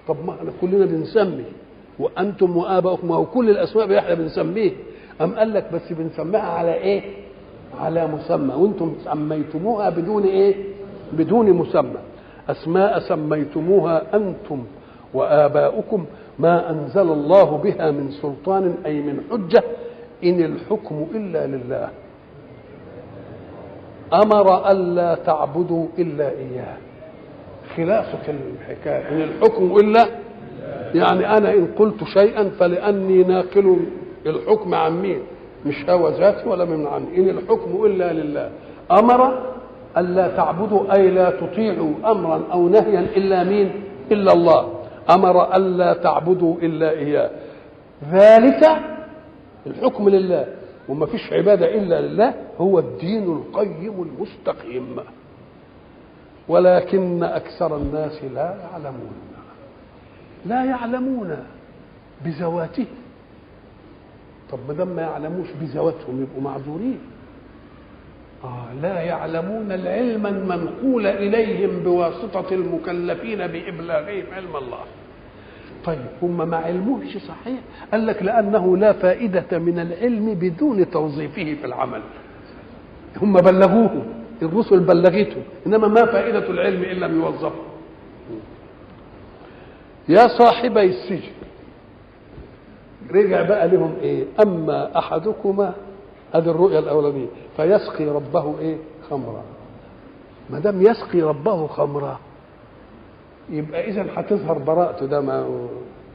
طب ما احنا كلنا بنسمي وانتم واباؤكم ما هو كل الاسماء احنا بنسميه ام قال لك بس بنسميها على ايه على مسمى وانتم سميتموها بدون ايه بدون مسمى اسماء سميتموها انتم واباؤكم ما انزل الله بها من سلطان اي من حجه ان الحكم الا لله امر الا تعبدوا الا اياه خلاصه الحكايه ان الحكم الا يعني انا ان قلت شيئا فلاني ناقل الحكم عن مين مش هوى ذاتي ولا من عني ان الحكم الا لله امر الا تعبدوا اي لا تطيعوا امرا او نهيا الا مين الا الله امر الا تعبدوا الا اياه ذلك الحكم لله وما فيش عباده الا لله هو الدين القيم المستقيم ولكن اكثر الناس لا يعلمون لا يعلمون بذواته طب ما دام ما يعلموش بذواتهم يبقوا معذورين آه لا يعلمون العلم المنقول إليهم بواسطة المكلفين بإبلاغهم علم الله طيب هم ما علموش صحيح قال لك لأنه لا فائدة من العلم بدون توظيفه في العمل هم بلغوه الرسل بلغته إنما ما فائدة العلم إن لم يوظفه يا صاحبي السجن رجع بقى لهم ايه اما احدكما هذه الرؤيا الاولانيه فيسقي ربه ايه خمرا ما دام يسقي ربه خمرا يبقى اذا هتظهر براءته ده ما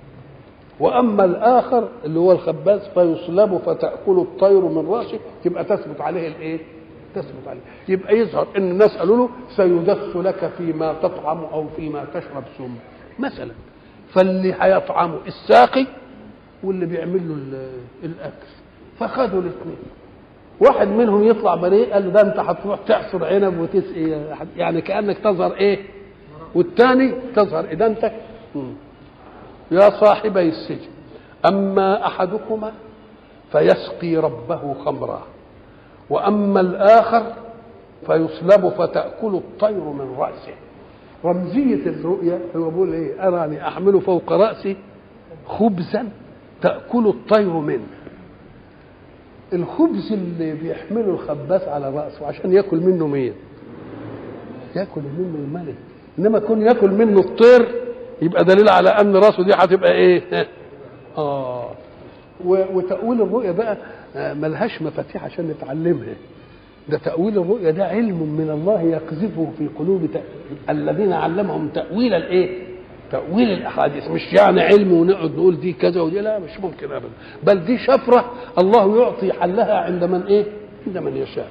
واما الاخر اللي هو الخباز فيصلب فتاكل الطير من راسه تبقى تثبت عليه الايه تثبت عليه يبقى يظهر ان الناس قالوا له سيدس لك فيما تطعم او فيما تشرب سم مثلا فاللي هيطعمه الساقي واللي بيعمل له الاكل فخدوا الاثنين واحد منهم يطلع بريء قال له ده انت هتروح تعصر عنب وتسقي يعني كانك تظهر ايه والثاني تظهر ادانتك يا صاحبي السجن اما احدكما فيسقي ربه خمرا واما الاخر فيصلب فتاكل الطير من راسه رمزيه الرؤيا هو بيقول ايه اراني احمل فوق راسي خبزا تأكل الطير منه الخبز اللي بيحمله الخباز على رأسه عشان ياكل منه مين ياكل منه الملك انما كون ياكل منه الطير يبقى دليل على ان راسه دي هتبقى ايه اه وتأويل الرؤيا بقى ملهاش مفاتيح عشان نتعلمها ده تأويل الرؤيا ده علم من الله يقذفه في قلوب الذين علمهم تأويل الايه تأويل الأحاديث مش يعني علم ونقعد نقول دي كذا ودي لا مش ممكن أبدا بل دي شفرة الله يعطي حلها عند من إيه؟ عند من يشاء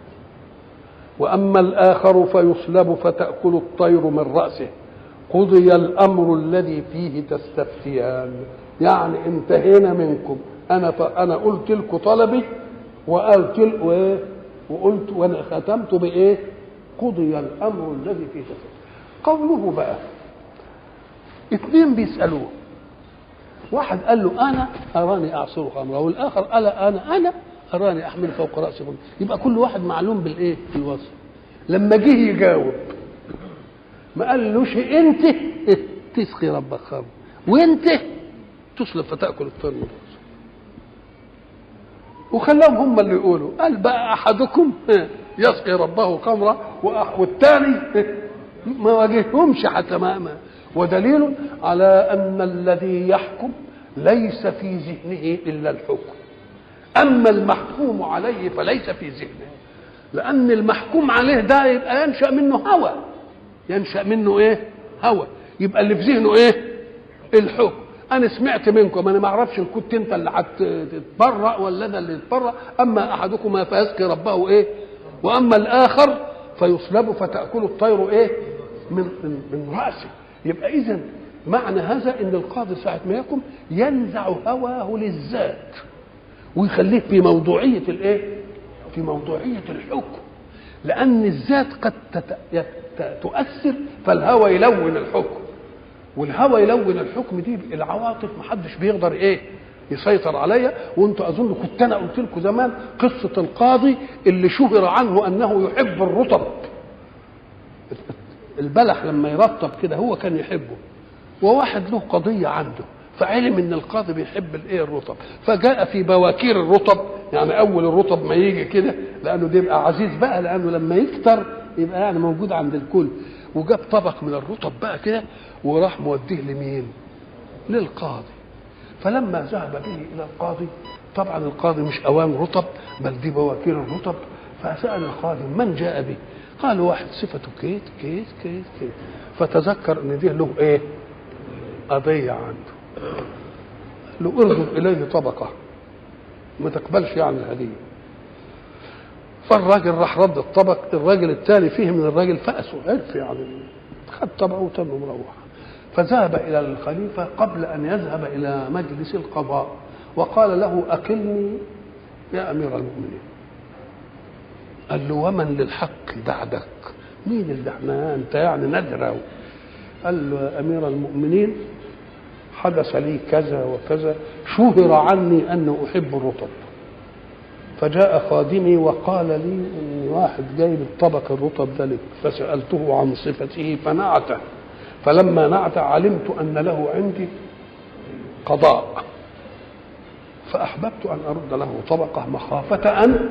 وأما الآخر فيصلب فتأكل الطير من رأسه قضي الأمر الذي فيه تستفتيان يعني انتهينا منكم أنا أنا قلت لكم طلبي وقلت وإيه؟ وقلت وأنا ختمت بإيه؟ قضي الأمر الذي فيه تستفتيان قوله بقى اثنين بيسألوه واحد قال له أنا أراني أعصر خمرا والآخر قال أنا أنا أراني أحمل فوق رأسي خمرا يبقى كل واحد معلوم بالإيه؟ بالوصف لما جه يجاوب ما قالوش أنت تسقي ربك خمر وأنت تصلب فتأكل الطير من رأسه وخلاهم هم اللي يقولوا قال بقى أحدكم يسقي ربه خمرا والثاني ما واجههمش حتى ما, ما ودليل على ان الذي يحكم ليس في ذهنه الا الحكم اما المحكوم عليه فليس في ذهنه لان المحكوم عليه ده يبقى ينشا منه هوى ينشا منه ايه هوى يبقى اللي في ذهنه ايه الحكم انا سمعت منكم انا ما اعرفش ان كنت انت اللي هتتبرأ ولا انا اللي اتبرأ اما احدكما فيسقي ربه ايه واما الاخر فيصلب فتاكل الطير ايه من من, من راسه يبقى اذا معنى هذا ان القاضي ساعه ما يحكم ينزع هواه للذات ويخليه في موضوعيه الايه في موضوعيه الحكم لان الذات قد تت... تؤثر فالهوى يلون الحكم والهوى يلون الحكم دي العواطف محدش بيقدر ايه يسيطر عليا وانتوا اظن كنت انا قلت لكم زمان قصه القاضي اللي شهر عنه انه يحب الرطب البلح لما يرطب كده هو كان يحبه وواحد له قضيه عنده فعلم ان القاضي بيحب الايه الرطب فجاء في بواكير الرطب يعني اول الرطب ما يجي كده لانه ده يبقى عزيز بقى لانه لما يكتر يبقى يعني موجود عند الكل وجاب طبق من الرطب بقى كده وراح موديه لمين؟ للقاضي فلما ذهب به الى القاضي طبعا القاضي مش اوان رطب بل دي بواكير الرطب فسال القاضي من جاء به؟ قال واحد صفته كيت كيت كيت كيت فتذكر ان دي له ايه؟ قضيه عنده له ارجو اليه طبقه ما تقبلش يعني الهديه فالراجل راح رد الطبق الراجل التالي فيه من الراجل فأسه عرف يعني خد طبقه وتم مروح فذهب الى الخليفه قبل ان يذهب الى مجلس القضاء وقال له اكلني يا امير المؤمنين قال له ومن للحق بعدك مين اللي احنا انت يعني ندرة قال له يا امير المؤمنين حدث لي كذا وكذا شهر عني ان احب الرطب فجاء خادمي وقال لي ان واحد جايب الطبق الرطب ده لك فسالته عن صفته فنعته فلما نعت علمت ان له عندي قضاء فاحببت ان ارد له طبقه مخافه ان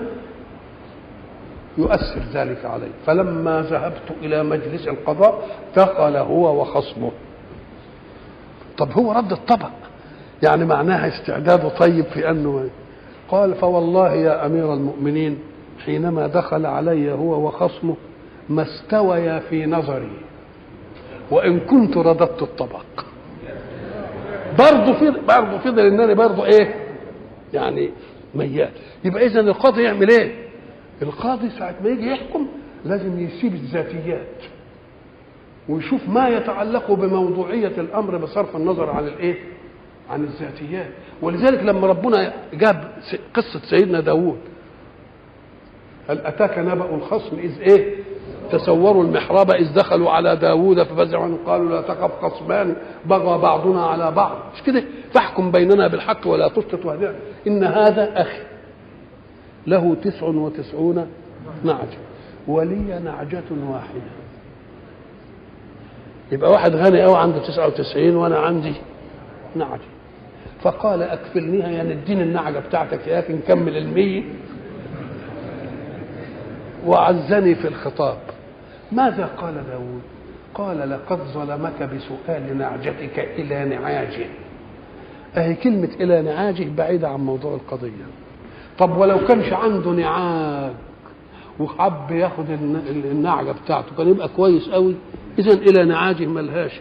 يؤثر ذلك علي فلما ذهبت الى مجلس القضاء دخل هو وخصمه طب هو رد الطبق يعني معناها استعداده طيب في انه قال فوالله يا امير المؤمنين حينما دخل علي هو وخصمه ما استويا في نظري وان كنت رددت الطبق برضه في برضه فضل ان انا برضه ايه يعني ميال يبقى اذا القاضي يعمل ايه القاضي ساعه ما يجي يحكم لازم يسيب الذاتيات ويشوف ما يتعلق بموضوعيه الامر بصرف النظر عن الايه عن الذاتيات ولذلك لما ربنا جاب قصه سيدنا داوود هل اتاك نبأ الخصم اذ ايه تصوروا المحراب إذ دخلوا على داوود ففزعوا قالوا لا تخف خصمان بغى بعضنا على بعض مش كده فاحكم بيننا بالحق ولا تشطط واهدنا إن هذا أخي له تسع وتسعون نعجة ولي نعجة واحدة يبقى واحد غني قوي عنده تسعة وتسعين وأنا عندي نعجة فقال أكفلنيها يعني اديني النعجة بتاعتك يا أخي نكمل المية وعزني في الخطاب ماذا قال داود قال لقد ظلمك بسؤال نعجتك إلى نعاجه أهي كلمة إلى نعاجه بعيدة عن موضوع القضية طب ولو كانش عنده نعاج وحب ياخد النعجة بتاعته كان يبقى كويس قوي إذا إلى نعاجه ملهاش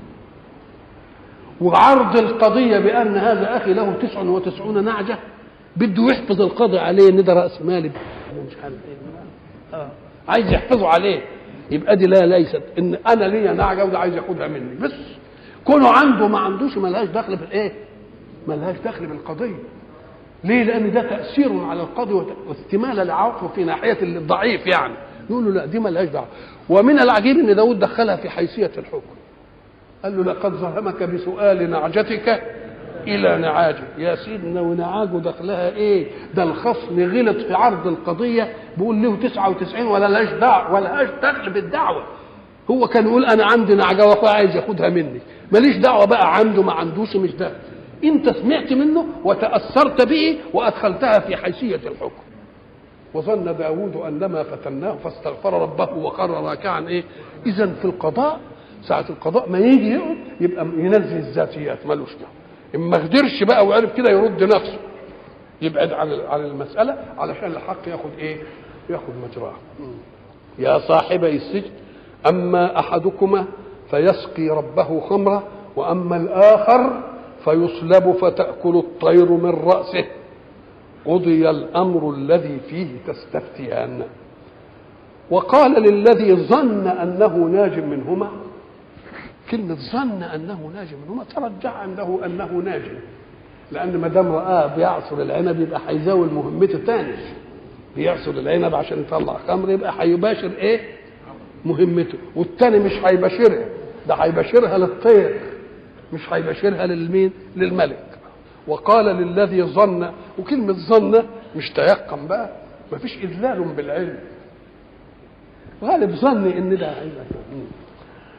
وعرض القضية بأن هذا أخي له تسع وتسعون نعجة بده يحفظ القاضي عليه إن ده رأس مالي مش عارف إيه آه. عايز يحفظه عليه يبقى دي لا ليست ان انا ليا نعجه وده عايز ياخدها مني بس كونه عنده ما عندوش ملهاش دخل في الايه؟ ملهاش دخل بالقضيه ليه؟ لان ده تاثير على القاضي واستماله لعواقبه في ناحيه الضعيف يعني يقول له لا دي ملهاش دعوه ومن العجيب ان داود دخلها في حيثيه الحكم قال له لقد ظلمك بسؤال نعجتك الى نعاجه يا سيدنا ونعاجه دخلها ايه ده الخصم غلط في عرض القضيه بيقول له 99 ولا لاش دعوه ولا لاش دخل بالدعوه هو كان يقول انا عندي نعجه واخويا عايز ياخدها مني ماليش دعوه بقى عنده ما عندوش مش ده انت سمعت منه وتاثرت به وادخلتها في حيثيه الحكم وظن داود انما فتناه فاستغفر ربه وخر راكعا ايه اذا في القضاء ساعه القضاء ما يجي يقعد يبقى ينزل الذاتيات ملوش دعوه ان ما قدرش بقى وعرف كده يرد نفسه يبعد عن عن المساله علشان الحق ياخد ايه؟ ياخد مجراه. يا صاحبي السجن اما احدكما فيسقي ربه خمره واما الاخر فيصلب فتاكل الطير من راسه قضي الامر الذي فيه تستفتيان وقال للذي ظن انه ناج منهما كلمة ظن أنه ناج منهما ترجع عنده أنه ناج لأن ما دام رآه بيعصر العنب يبقى هيزاول مهمته تاني بيعصر العنب عشان يطلع خمر يبقى هيباشر إيه؟ مهمته والتاني مش هيباشرها ده هيباشرها للطير مش هيباشرها للمين؟ للملك وقال للذي ظن وكلمة ظن مش تيقن بقى مفيش إذلال بالعلم غالب ظني إن ده هيبقى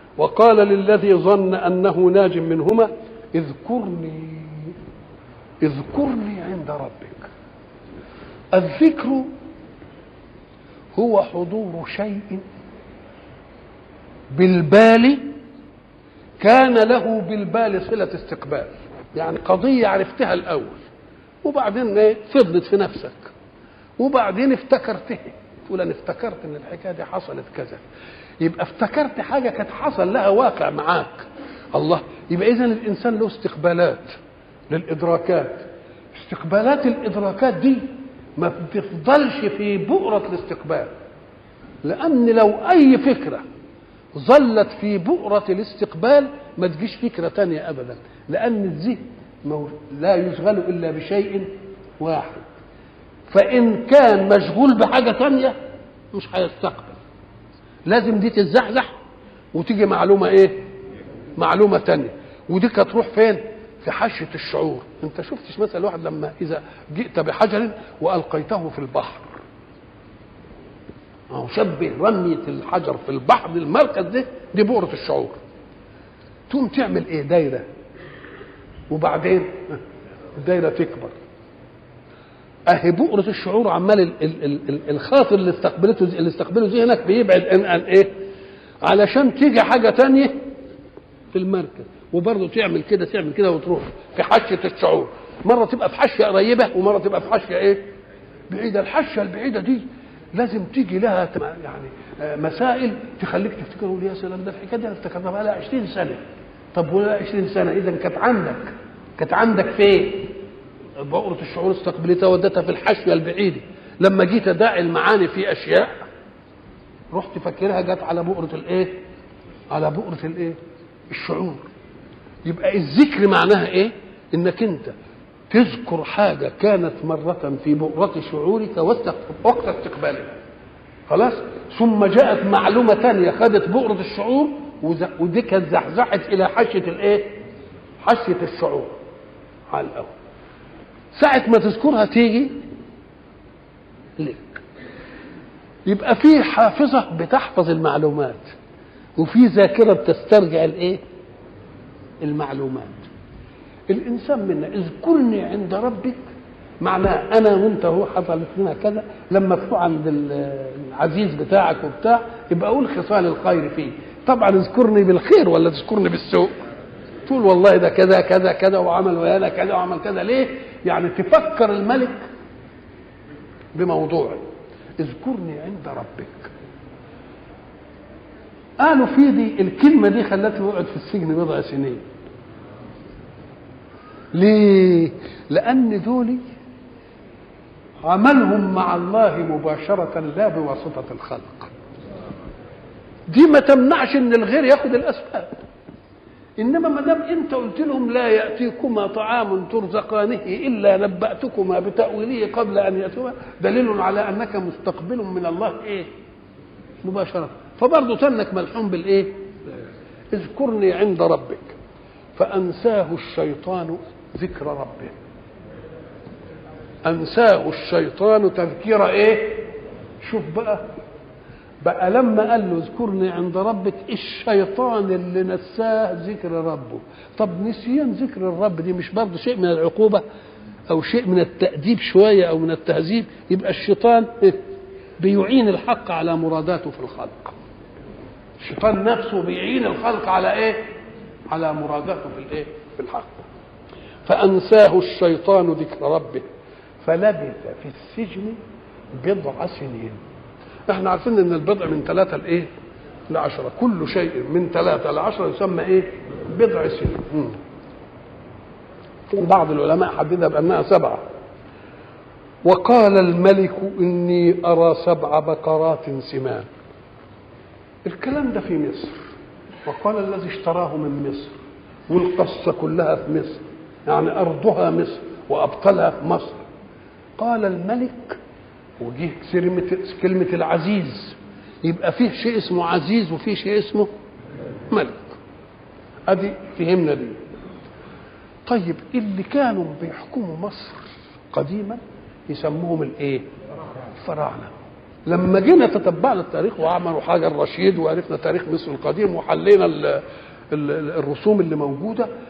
وقال للذي ظن انه ناج منهما اذكرني اذكرني عند ربك الذكر هو حضور شيء بالبال كان له بالبال صلة استقبال يعني قضية عرفتها الأول وبعدين ايه فضلت في نفسك وبعدين افتكرتها تقول انا افتكرت ان الحكايه دي حصلت كذا يبقى افتكرت حاجه كانت حصل لها واقع معاك الله يبقى اذا الانسان له استقبالات للادراكات استقبالات الادراكات دي ما بتفضلش في بؤره الاستقبال لان لو اي فكره ظلت في بؤرة الاستقبال ما تجيش فكرة تانية أبدا لأن الذهن لا يشغل إلا بشيء واحد فإن كان مشغول بحاجة تانية مش هيستقبل لازم دي تتزحزح وتيجي معلومة إيه؟ معلومة تانية ودي تروح فين؟ في حشة الشعور انت شفتش مثلا واحد لما اذا جئت بحجر والقيته في البحر أو شبه رمية الحجر في البحر المركز ده دي بؤرة الشعور تقوم تعمل ايه دايرة وبعدين الدايرة تكبر اهي بؤرة الشعور عمال ال- ال- ال- ال- الخاطر اللي استقبلته اللي استقبله ذهنك بيبعد عن عن ايه علشان تيجي حاجة تانية في المركز وبرضه تعمل كده تعمل كده وتروح في حشة الشعور مرة تبقى في حشة قريبة ومرة تبقى في حشة ايه بعيدة الحشة البعيدة دي لازم تيجي لها تم- يعني آه، مسائل تخليك تفتكر تقول يا سلام ده الحكايه دي انا افتكرتها بقى لها 20 سنه طب ولا 20 سنه اذا كانت عندك كانت عندك فين؟ بؤرة الشعور استقبلتها ودتها في الحشوه البعيده لما جيت اداعي المعاني في اشياء رحت فاكرها جت على بؤرة الايه؟ على بؤرة الايه؟ الشعور يبقى الذكر معناها ايه؟ انك انت تذكر حاجة كانت مرة في بؤرة شعورك وقت وقت استقبالها خلاص ثم جاءت معلومة تانية خدت بؤرة الشعور وز- ودي كانت زحزحت إلى حشية الإيه؟ حشية الشعور على الأول ساعة ما تذكرها تيجي لك يبقى في حافظة بتحفظ المعلومات وفي ذاكرة بتسترجع الإيه؟ المعلومات الانسان منا اذكرني عند ربك معناه انا وانت هو حصلت لنا كذا لما تروح عند ال- العزيز بتاعك وبتاع يبقى اقول خصال الخير فيه طبعا اذكرني بالخير ولا تذكرني بالسوء تقول والله ده كذا كذا كذا وعمل ويانا كذا وعمل كذا ليه يعني تفكر الملك بموضوعه اذكرني عند ربك قالوا في دي الكلمه دي خلته يقعد في السجن بضع سنين ليه؟ لأن دول عملهم مع الله مباشرة لا بواسطة الخلق. دي ما تمنعش ان الغير ياخد الاسباب. انما ما دام انت قلت لهم لا ياتيكما طعام ترزقانه الا نباتكما بتاويله قبل ان ياتوا دليل على انك مستقبل من الله ايه؟ مباشرة فبرضه تنك ملحوم بالايه؟ اذكرني عند ربك فأنساه الشيطان ذكر ربه أنساه الشيطان تذكير إيه شوف بقى بقى لما قال له اذكرني عند ربك الشيطان اللي نساه ذكر ربه طب نسيان ذكر الرب دي مش برضه شيء من العقوبة أو شيء من التأديب شوية أو من التهذيب يبقى الشيطان إيه؟ بيعين الحق على مراداته في الخلق الشيطان نفسه بيعين الخلق على ايه على مراداته في الايه في الحق فانساه الشيطان ذكر ربه فلبث في السجن بضع سنين احنا عارفين ان البضع من ثلاثة لايه لعشرة كل شيء من ثلاثة لعشرة يسمى ايه بضع سنين مم. بعض العلماء حددها بانها سبعة وقال الملك اني ارى سبع بقرات سمان الكلام ده في مصر وقال الذي اشتراه من مصر والقصة كلها في مصر يعني أرضها مصر وأبطالها في مصر قال الملك وجه كلمة كلمة العزيز يبقى فيه شيء اسمه عزيز وفيه شيء اسمه ملك ادي فهمنا دي طيب اللي كانوا بيحكموا مصر قديما يسموهم الايه الفراعنه لما جينا تتبعنا التاريخ وعملوا حاجه الرشيد وعرفنا تاريخ مصر القديم وحلينا ال ال الرسوم اللي موجوده